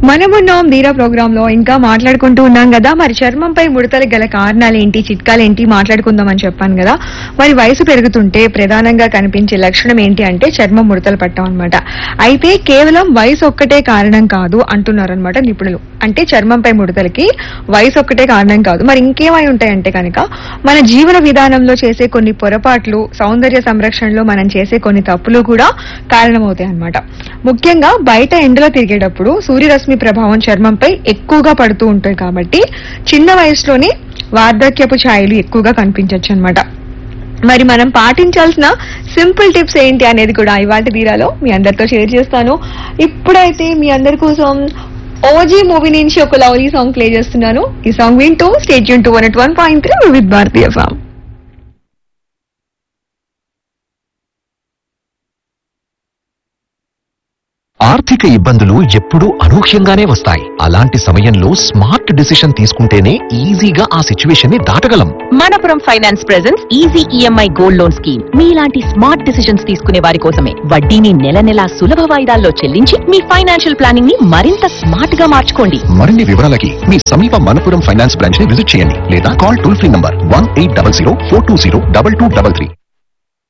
మనమున్నాం ధీరా ప్రోగ్రామ్ లో ఇంకా మాట్లాడుకుంటూ ఉన్నాం కదా మరి చర్మంపై ముడతలు గల కారణాలు ఏంటి చిట్కాలు ఏంటి మాట్లాడుకుందాం అని చెప్పాను కదా మరి వయసు పెరుగుతుంటే ప్రధానంగా కనిపించే లక్షణం ఏంటి అంటే చర్మం ముడతలు పట్టడం అనమాట అయితే కేవలం వయసు ఒక్కటే కారణం కాదు అంటున్నారు అనమాట నిపుణులు అంటే చర్మంపై ముడతలకి వయసు ఒక్కటే కారణం కాదు మరి ఇంకేమై ఉంటాయంటే కనుక మన జీవన విధానంలో చేసే కొన్ని పొరపాట్లు సౌందర్య సంరక్షణలో మనం చేసే కొన్ని తప్పులు కూడా కారణమవుతాయి అన్నమాట ముఖ్యంగా బయట ఎండలో తిరిగేటప్పుడు సూర్యరశ్మి ప్రభావం చర్మంపై ఎక్కువగా పడుతూ ఉంటాయి కాబట్టి చిన్న వయసులోనే వార్ధక్యపు ఛాయలు ఎక్కువగా కనిపించవచ్చు అన్నమాట మరి మనం పాటించాల్సిన సింపుల్ టిప్స్ ఏంటి అనేది కూడా ఇవాళ తీరాలో మీ అందరితో షేర్ చేస్తాను ఇప్పుడైతే మీ అందరి కోసం ఓజీ మూవీ నుంచి ఒక లవ్లీ సాంగ్ ప్లే చేస్తున్నాను ఈ సాంగ్ వింటూ stay tune two one one point three with భారతీయ ఫామ్ ఆర్థిక ఇబ్బందులు ఎప్పుడూ అనూహ్యంగానే వస్తాయి అలాంటి సమయంలో స్మార్ట్ డిసిషన్ తీసుకుంటేనే ఈజీగా ఆ సిచ్యువేషన్ ని దాటగలం Manappuram finance presents easy EMI gold loan scheme మీలాంటి స్మార్ట్ డిసిషన్స్ తీసుకునే వారి కోసమే వడ్డీని నెల నెలా సులభ వాయిదాల్లో చెల్లించి మీ ఫైనాన్షియల్ ప్లానింగ్ ని మరింత స్మార్ట్ గా మార్చుకోండి మరిన్ని వివరాలకి మీ సమీప మనపురం ఫైనాన్స్ బ్రాంచ్ ని విజిట్ చేయండి లేదా call toll free number one eight double zero four two zero double two double three